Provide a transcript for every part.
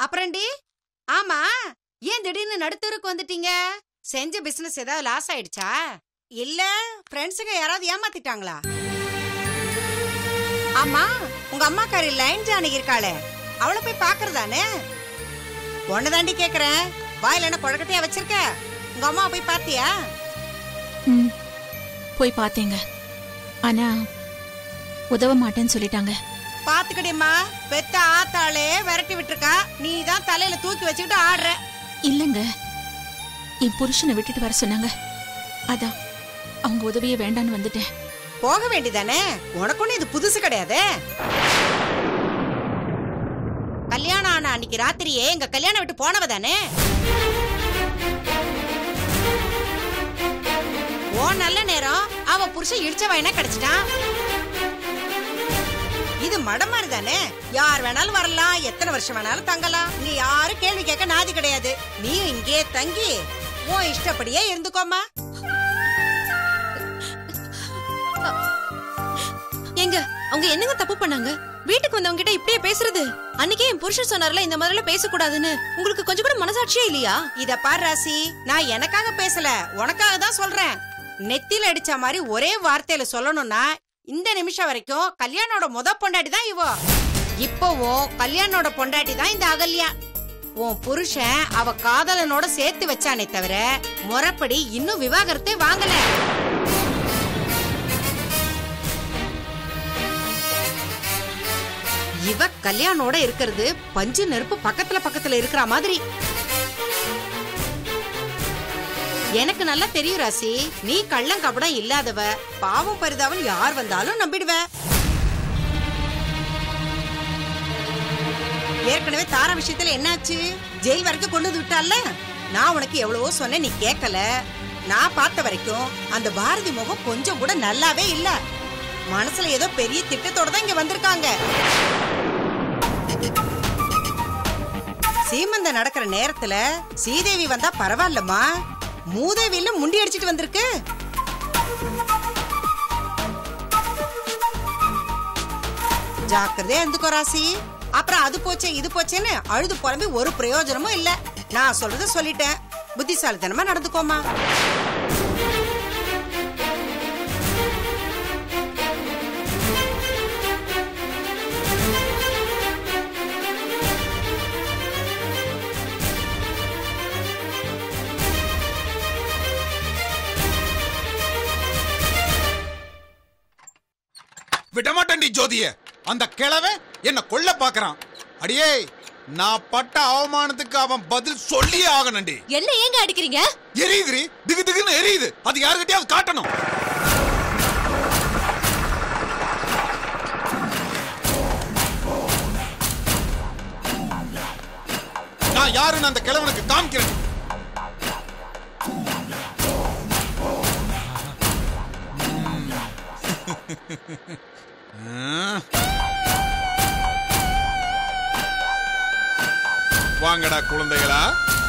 அப்புறம்டி ஆமா ஏன் திடீர்னு நடுத்தருக்கு வந்துட்டீங்க செஞ்ச பிசினஸ் ஏதாவது லாஸ் ஆயிடுச்சா இல்ல ஃப்ரெண்ட்ஸுங்க யாராவது ஏமாத்திட்டாங்களா ஆமா உங்க அம்மாக்காரி லைன் ஜானகி இருக்காளே அவளை போய் பாக்குறதானே உன்னை தாண்டி கேக்குறேன் வாயில என்ன குழக்கட்டையா வச்சிருக்க உங்க அம்மா போய் பாத்தியா ம் போய் பார்த்தேங்க ஆனா உதவ மாட்டேன்னு சொல்லிட்டாங்க பாத்துக்கடியம்மா பெத்த ஆத்தாளே விரட்டி விட்டுருக்கா நீ தான் தலையில தூக்கி வச்சுக்கிட்டு ஆடுற இல்லங்க என் புருஷனை விட்டுட்டு வர சொன்னாங்க அதான் அவங்க உதவியே வேண்டான்னு வந்துட்டேன் போக வேண்டியதானே உனக்கு ஒண்ணு இது புதுசு கிடையாதே கல்யாணம் ஆன அன்னைக்கு ராத்திரியே எங்க கல்யாணம் விட்டு போனவ தானே ஓ நல்ல நேரம் அவ புருஷன் இடிச்ச என்ன கிடைச்சிட்டான் இது மடம் மாதிரி தானே யார் வேணாலும் வரலாம் எத்தனை வருஷம் வேணாலும் தங்கலாம் நீ யாரும் கேள்வி கேட்க நாதி கிடையாது நீயும் இங்கே தங்கி உன் இஷ்டப்படியே இருந்துக்கோமா எங்க அவங்க என்னங்க தப்பு பண்ணாங்க வீட்டுக்கு வந்தவங்க கிட்ட இப்படியே பேசுறது அன்னைக்கே என் புருஷன் சொன்னார்ல இந்த மாதிரில பேசக்கூடாதுன்னு உங்களுக்கு கொஞ்சம் கூட மனசாட்சியே இல்லையா இத பார் ராசி நான் எனக்காக பேசல உனக்காக தான் சொல்றேன் நெத்தில அடிச்ச மாதிரி ஒரே வார்த்தையில சொல்லணும்னா இந்த நிமிஷம் வரைக்கும் கல்யாணோட முத பொண்டாட்டி தான் இவோ இப்போவும் கல்யாணோட பொண்டாட்டி தான் இந்த அகல்யா உன் புருஷன் அவ காதலனோட சேர்த்து வச்சானே தவிர முறைப்படி இன்னும் விவாகரத்தே வாங்கல இவ கல்யாணோட இருக்கிறது பஞ்சு நெருப்பு பக்கத்துல பக்கத்துல இருக்கிற மாதிரி எனக்கு நல்லா தெரியும் ராசி நீ கள்ளம் கபடம் இல்லாதவ பாவம் பரிதாவன் யார் வந்தாலும் நம்பிடுவ ஏற்கனவே தாரா விஷயத்துல என்னாச்சு ஜெயில் வரைக்கும் கொண்டு வந்து விட்டால நான் உனக்கு எவ்வளவோ சொன்னேன் நீ கேட்கல நான் பார்த்த வரைக்கும் அந்த பாரதி முகம் கொஞ்சம் கூட நல்லாவே இல்ல மனசுல ஏதோ பெரிய திட்டத்தோட தான் இங்க வந்திருக்காங்க சீமந்த நடக்கிற நேரத்துல சீதேவி வந்தா பரவாயில்லம்மா மூதேவியில முண்டி அடிச்சிட்டு வந்திருக்கு ஜாக்கிரதையா இருந்துக்கோ ராசி அப்புறம் அது போச்சே இது போச்சேன்னு அழுது புலம்பி ஒரு பிரயோஜனமும் இல்ல நான் சொல்றத சொல்லிட்டேன் புத்திசாலித்தனமா நடந்துக்கோமா விடமாட்டேன்டி ஜோதிய அந்த கிழவன் என்ன கொல்ல பாக்குறான் அடியே நான் பட்ட அவமானத்துக்கு அவன் பதில் சொல்லியே ஆகணும்டி என்ன ஏங்க அடிக்கிறீங்க எரியுதுரி திகு திகுன்னு எரியுது அது யாருக்கிட்டயாவது காட்டணும் நான் யாருன்னு அந்த கிழவனுக்கு காமிக்கிறேன் ம். வாங்கடா குழந்தைகளா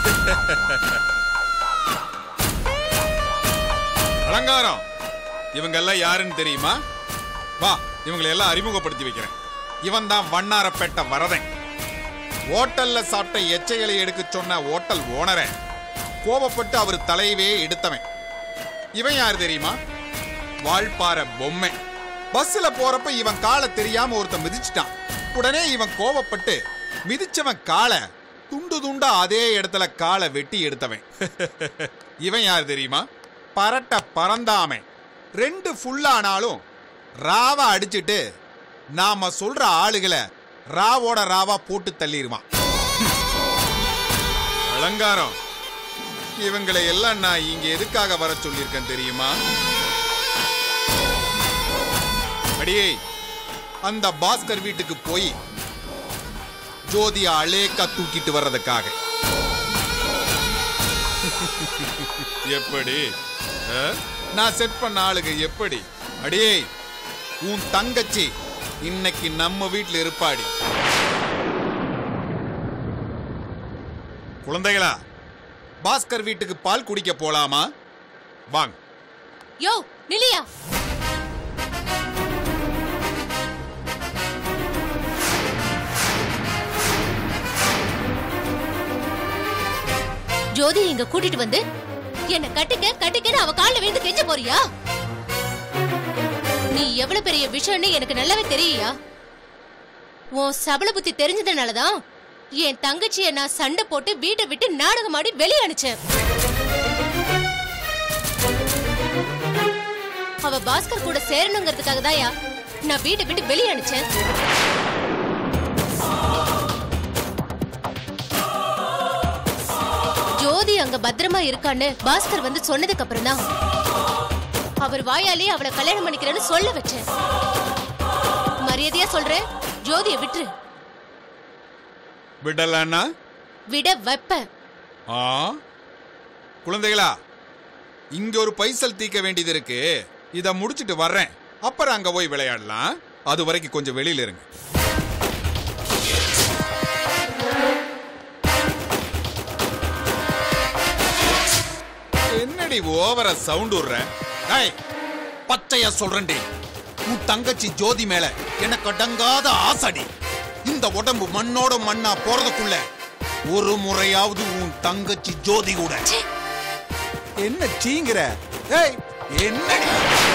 அலங்காரம் இவங்க எல்லாம் யாருன்னு தெரியுமா வா இவங்களை எல்லாம் அறிமுகப்படுத்தி வைக்கிறேன் இவன் தான் வண்ணாரப்பேட்டை வரதன் ஓட்டல்ல சாப்பிட்ட எச்சைகளை எடுக்க சொன்ன ஓட்டல் ஓனரே கோபப்பட்டு அவர் தலையவே எடுத்தவன் இவன் யார் தெரியுமா வாழ்பார பொம்மை பஸ்ல போறப்ப இவன் காலை தெரியாம ஒருத்தன் மிதிச்சிட்டான் உடனே இவன் கோபப்பட்டு மிதிச்சவன் காலை துண்டு துண்டா அதே இடத்துல காலை வெட்டி எடுத்தவன் இவன் யார் தெரியுமா பரட்ட பறந்தாமன் ரெண்டு ஃபுல்லானாலும் ராவா அடிச்சிட்டு நாம சொல்ற ஆளுகளை ராவோட ராவா போட்டு தள்ளிடுவான் அலங்காரம் இவங்களை எல்லாம் நான் இங்க எதுக்காக வர சொல்லியிருக்கேன் தெரியுமா அடியே அந்த பாஸ்கர் வீட்டுக்கு போய் ஜோதியா அலேக்கா தூக்கிட்டு வர்றதுக்காக எப்படி ஆ? நான் செட் பண்ண ஆளுங்க எப்படி அடியே உன் தங்கச்சி இன்னைக்கு நம்ம வீட்ல இருப்பாடி குழந்தைகளா பாஸ்கர் வீட்டுக்கு பால் குடிக்க போலாமா வாங்க யோ நிலியா ஜோதி இங்க கூட்டிட்டு வந்து என்ன கட்டிக்க கட்டிக்கன்னு அவ கால்ல விழுந்து கெஞ்ச போறியா நீ எவ்வளவு பெரிய விஷயம்னு எனக்கு நல்லாவே தெரியுயா உன் சபல புத்தி தெரிஞ்சதுனாலதான் என் தங்கச்சிய நான் சண்டை போட்டு வீட்டை விட்டு நாடகம் ஆடி வெளியே அனுப்பிச்சேன் அவ பாஸ்கர் கூட சேரணுங்கிறதுக்காக தான்யா நான் வீட்டை விட்டு வெளியே அனுப்பிச்சேன் ஜோதி அங்க பத்திரமா இருக்கான்னு பாஸ்கர் வந்து சொன்னதுக்கு அப்புறம் தான் அவர் வாயாலே அவளை கல்யாணம் பண்ணிக்கிறேன்னு சொல்ல வச்சேன் மரியாதையா சொல்றேன் ஜோதியை விட்டுரு விடலன்னா விட வைப்பேன் ஆ குழந்தைகளா இங்க ஒரு பைசல் தீக்க வேண்டியது இருக்கு இத முடிச்சிட்டு வர்றேன் அப்புறம் அங்க போய் விளையாடலாம் அது வரைக்கும் கொஞ்சம் வெளியில இருங்க என்னடி ஓவரா சவுண்ட் விடுற ஏய் பச்சையா சொல்றேன்டி உன் தங்கச்சி ஜோதி மேல எனக்கு அடங்காத ஆசடி இந்த உடம்பு மண்ணோட மண்ணா போறதுக்குள்ள ஒரு முறையாவது உன் தங்கச்சி ஜோதி கூட என்ன சீங்கிற ஏய் என்னடி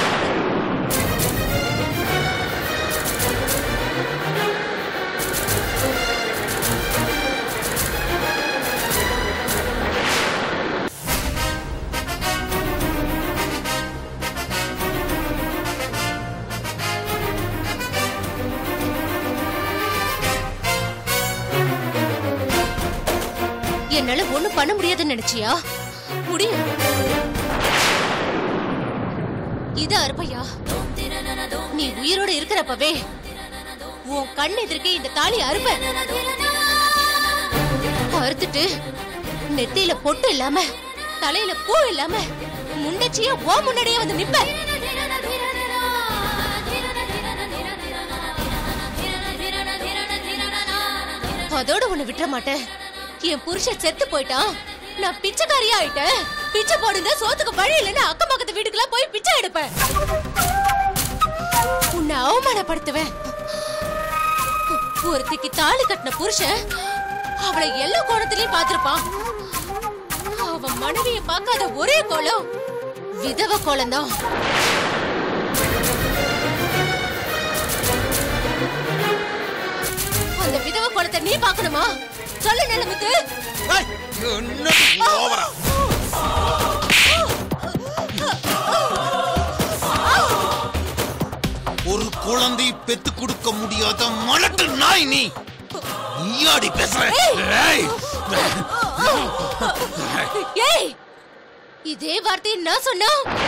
என்னால ஒண்ணும் பண்ண முடியாதுன்னு நினைச்சியா முடியும் இது அருப்பையா நீ உயிரோட இருக்கிறப்பவே உன் கண் எதிர்க்கே இந்த தாலி அறுப்ப அறுத்துட்டு நெத்தியில பொட்டு இல்லாம தலையில பூ இல்லாம முண்டச்சியா ஓ முன்னாடியே வந்து நிப்ப அதோட உன்னை விட்டுற மாட்டேன் என் புருஷன் செத்து போயிட்டான் நான் பிச்சைக்காரியா ஆயிட்டேன் பிச்சை போடுங்க சோத்துக்கு வழி இல்லைன்னு அக்கம் பக்கத்து வீட்டுக்குலாம் போய் பிச்சை எடுப்பேன் உன்னை அவமானப்படுத்துவேன் ஒருத்திக்கு தாலி கட்டின புருஷன் அவளை எல்லா கோணத்திலயும் பார்த்திருப்பான் அவன் மனைவிய பார்க்காத ஒரே கோலம் விதவ கோலம் தான் அந்த விதவ கோலத்தை நீ பார்க்கணுமா சொல்லு நிலமுத்து ஏய், என்னடி ஓவரா ஒரு குழந்தை பெத்து கொடுக்க முடியாத மலட்டு நாய் நீ நீயாடி பேசுற ஏய். ஏய் இதே வார்த்தையை நான் சொன்னா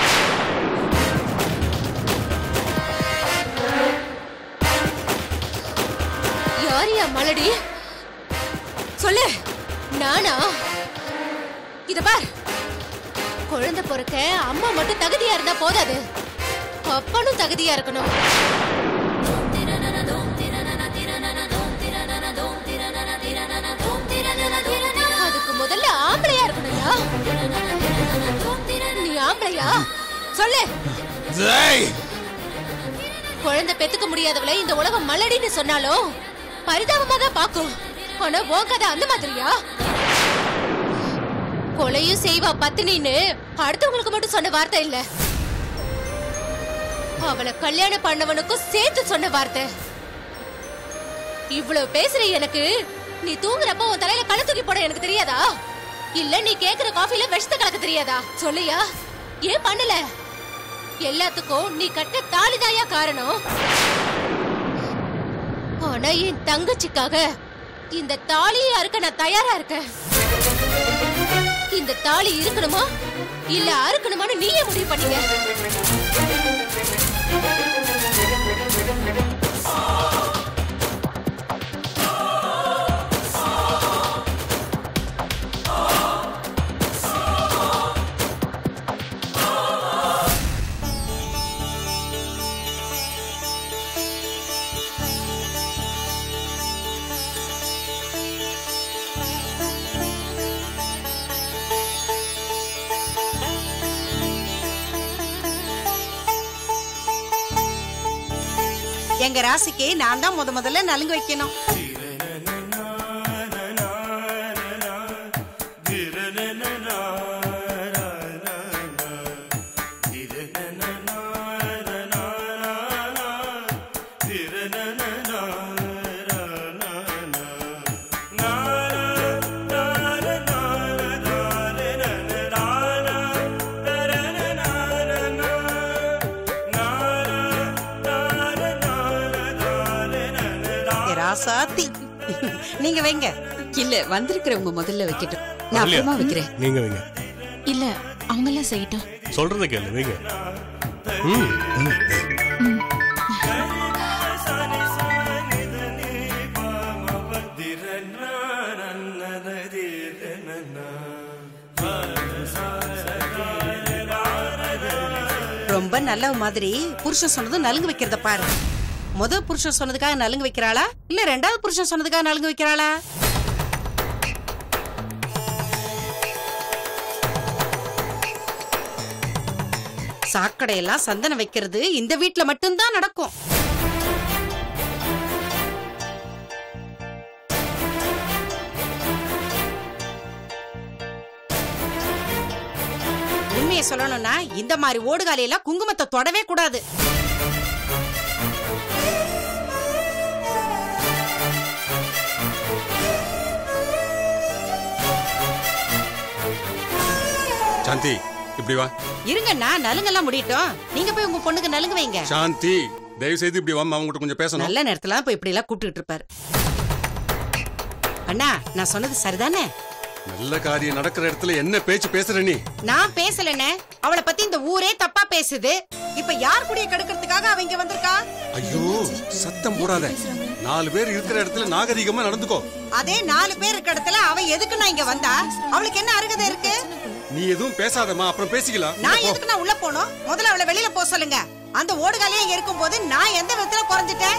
யார் யா மலடி சொல்லு நானா இத பார் குழந்தை பிறக்க அம்மா மட்டும் தகுதியா இருந்தா போதாது அப்பனும் தகுதியா இருக்கணும் அதுக்கு முதல்ல ஆம்பளையா இருக்கணும்யா நீ ஆம்பளையா சொல்லு ஏய். குழந்தை பெத்துக்க முடியாதவளை இந்த உலகம் மலடின்னு சொன்னாலும் பரிதாபமா தான் பாக்கும் ஆனா உன் கதை அந்த மாதிரியா கொலையும் செய்வா பத்தினின்னு அடுத்தவங்களுக்கு மட்டும் சொன்ன வார்த்தை இல்ல அவளை கல்யாணம் பண்ணவனுக்கும் சேர்த்து சொன்ன வார்த்தை இவ்வளவு பேசுற எனக்கு நீ தூங்குறப்ப உன் தலையில கள்ள தூக்கி போட எனக்கு தெரியாதா இல்ல நீ கேக்குற காஃபில விஷத்தை கலக்க தெரியாதா சொல்லுயா ஏன் பண்ணல எல்லாத்துக்கும் நீ கட்ட தாலிதாயா காரணம் ஆனா என் தங்கச்சிக்காக இந்த தாலியை அறுக்க நான் தயாரா இருக்கேன் இந்த தாலி இருக்கணுமா இல்ல அறுக்கணுமான்னு நீயே முடிவு பண்ணீங்க எங்க ராசிக்கு நான் தான் முத முதல்ல நலுங்கு வைக்கணும் ராசாத்தி நீங்க வைங்க இல்ல வந்திருக்கிறவங்க முதல்ல வைக்கட்டும் நான் அப்புறமா வைக்கிறேன் நீங்க வைங்க இல்ல அவங்க எல்லாம் செய்யட்டும் சொல்றத கேளு வைங்க ம் ரொம்ப நல்ல மாதிரி புருஷன் சொன்னது நலுங்கு வைக்கிறத பாரு முத புருஷன் சொன்னதுக்காக நலுங்கு வைக்கிறாளா இல்ல ரெண்டாவது புருஷன் சொன்னதுக்காக நலுங்கு வைக்கிறாளா சாக்கடையெல்லாம் சந்தனம் வைக்கிறது இந்த வீட்ல மட்டும்தான் நடக்கும் உண்மையை சொல்லணும்னா இந்த மாதிரி ஓடுகாலையெல்லாம் குங்குமத்தை தொடவே கூடாது சாந்தி இப்படி வா இருங்கண்ணா நலுங்கெல்லாம் முடியட்டும் நீங்க போய் உங்க பொண்ணுக்கு நலுங்கு வைங்க சாந்தி தயவு செய்து இப்படி வாமா அவங்ககிட்ட கொஞ்சம் பேசணும் நல்ல நேரத்துல போய் இப்படி எல்லாம் கூப்பிட்டுட்டு இருப்பாரு அண்ணா நான் சொன்னது சரிதானே நல்ல காரியம் நடக்கிற இடத்துல என்ன பேச்சு பேசுற நீ நான் பேசலண்ணே அவளை பத்தி இந்த ஊரே தப்பா பேசுது இப்ப யார் கூடிய கெடுக்கிறதுக்காக அவ இங்க வந்திருக்கா ஐயோ சத்தம் போடாத நாலு பேர் இருக்கிற இடத்துல நாகரிகமா நடந்துக்கோ அதே நாலு பேர் இருக்க இடத்துல அவ எதுக்கு நான் இங்க வந்தா அவளுக்கு என்ன அருகதை இருக்கு நீ எதுவும் பேசாதம்மா அப்புறம் பேசிக்கலாம் நான் போ. எதுக்கு நான் உள்ள போனோம் முதல்ல அவளை வெளியில போக சொல்லுங்க அந்த ஓடுகாலே இங்க இருக்கும்போது நான் எந்த விதத்துல குறைஞ்சிட்டேன்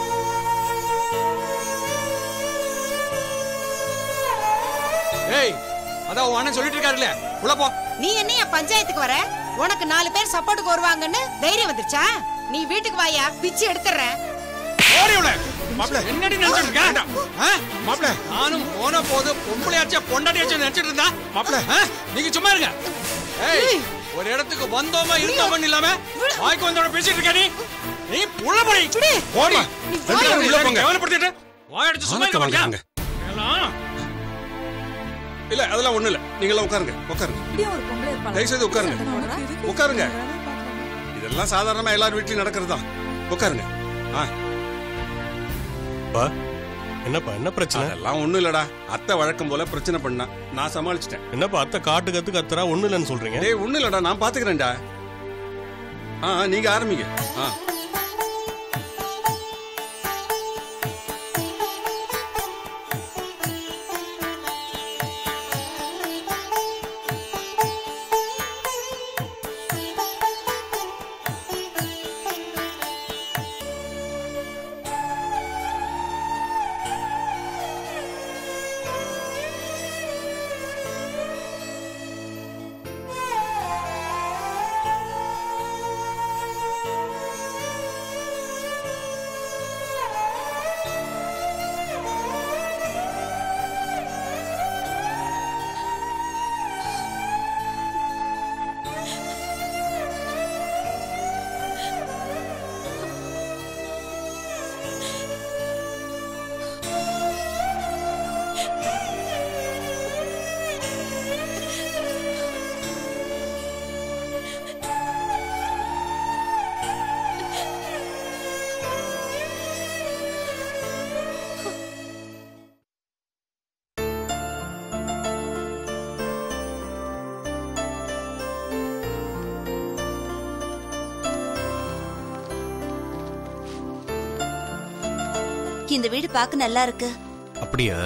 ஏய் அதான் உன் அண்ணன் சொல்லிட்டு இருக்காருல்ல உள்ள போ நீ என்ன என் பஞ்சாயத்துக்கு வர உனக்கு நாலு பேர் சப்போர்ட்டுக்கு வருவாங்கன்னு தைரியம் வந்துருச்சா நீ வீட்டுக்கு வாயா பிச்சு எடுத்துறேன் ஓடி உள்ள மாப்ள. என்னடி நினைச்சிட்டு இருக்க ஆ? மாப்ள. நானும் போன போது பொம்பளையாச்சே பொண்டாட்டியாச்சே நினைச்சிட்டு இருந்தா மாப்ள. ஆ? நீங்க சும்மா இருங்க ஏய் ஒரு இடத்துக்கு வந்தோமா இருந்தோமா இல்லாம வாய்க்கு வந்தோட பேசிட்டு இருக்க நீ நீ புள்ள போடி போடி ரெண்டு பேரும் உள்ள போங்க கேவலப்படுத்திட்டு வாயடிச்சு சும்மா ஆனக்க இருக்க வாங்க மாட்டியா? எல்லாம் இல்ல அதெல்லாம் ஒண்ணு இல்ல நீங்க எல்லாம் உட்காருங்க உட்காருங்க தயவு செய்து உட்காருங்க உட்காருங்க இதெல்லாம் சாதாரணமா எல்லார் வீட்லயும் நடக்கிறது தான் உட்காருங்க ஆ, பா என்னப்பா என்ன பிரச்சனை அதெல்லாம் ஒண்ணும் இல்லடா அத்தை வழக்கம் போல பிரச்சனை பண்ணா நான் சமாளிச்சிட்டேன் என்னப்பா அத்தை காட்டு கத்து கத்துறா ஒண்ணு இல்லைன்னு சொல்றீங்க டேய் ஒண்ணும் இல்லடா நான் பாத்துக்கிறேன்டா ஆ ஆ, நீங்க ஆரம்பிங்க ஆ இந்த வீடு பார்க்க நல்லா இருக்கு அப்படியா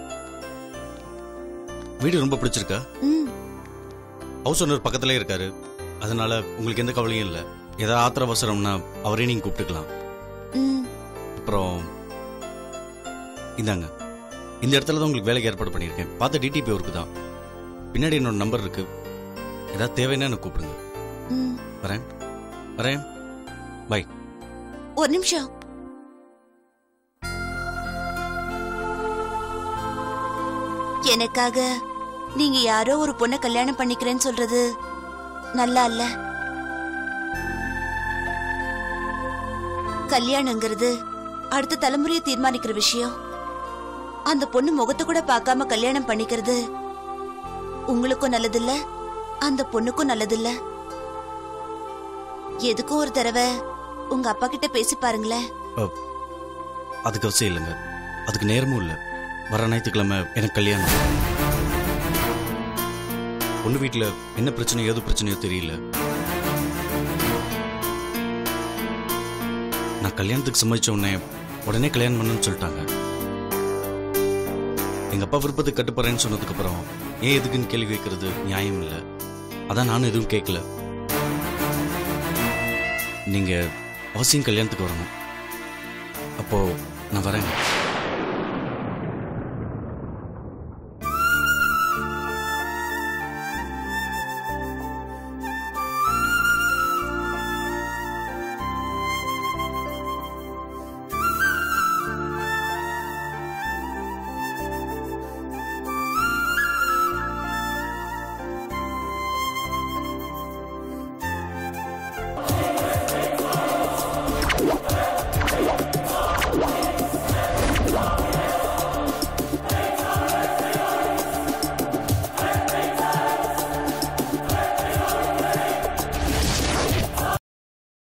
வீடு ரொம்ப பிடிச்சிருக்கா ம் ஹவுஸ் ஓனர் பக்கத்துலேயே இருக்காரு அதனால உங்களுக்கு எந்த கவலையும் இல்லை ஏதாவது ஆத்திர அவசரம்னா அவரே நீங்கள் கூப்பிட்டுக்கலாம் ம் அப்புறம் இந்தாங்க இந்த இடத்துல தான் உங்களுக்கு வேலைக்கு ஏற்பாடு பண்ணியிருக்கேன் பார்த்த டிடிபி ஒர்க்கு தான் பின்னாடி என்னோட நம்பர் இருக்கு ஏதாவது தேவைன்னா எனக்கு கூப்பிடுங்க ம் வரேன் வரேன் பை ஒரு நிமிஷம் எனக்காக நீங்க யாரோ ஒரு பொண்ணை கல்யாணம் பண்ணிக்கிறேன்னு சொல்றது நல்லா இல்ல கல்யாணங்கிறது அடுத்த தலைமுறையை தீர்மானிக்கிற விஷயம் அந்த பொண்ணு முகத்தை கூட பார்க்காம கல்யாணம் பண்ணிக்கிறது உங்களுக்கும் நல்லதில்ல அந்த பொண்ணுக்கும் நல்லதில்ல எதுக்கும் ஒரு தடவை உங்க அப்பா கிட்ட பேசி பாருங்களேன் அதுக்கு அவசியம் இல்லைங்க அதுக்கு நேரமும் இல்லை வர ஞாயிற்றுக்கிழமை எனக்கு கல்யாணம் பொண்ணு வீட்டில் என்ன பிரச்சனை ஏது பிரச்சனையோ தெரியல நான் கல்யாணத்துக்கு சம்மதிச்ச உடனே உடனே கல்யாணம் பண்ணுன்னு சொல்லிட்டாங்க எங்க அப்பா விருப்பத்துக்கு கட்டுப்படுறேன்னு சொன்னதுக்கு அப்புறம் ஏன் எதுக்குன்னு கேள்வி கேட்கறது நியாயம் இல்லை அதான் நானும் எதுவும் கேட்கல நீங்க அவசியம் கல்யாணத்துக்கு வரணும் அப்போ நான் வரேன்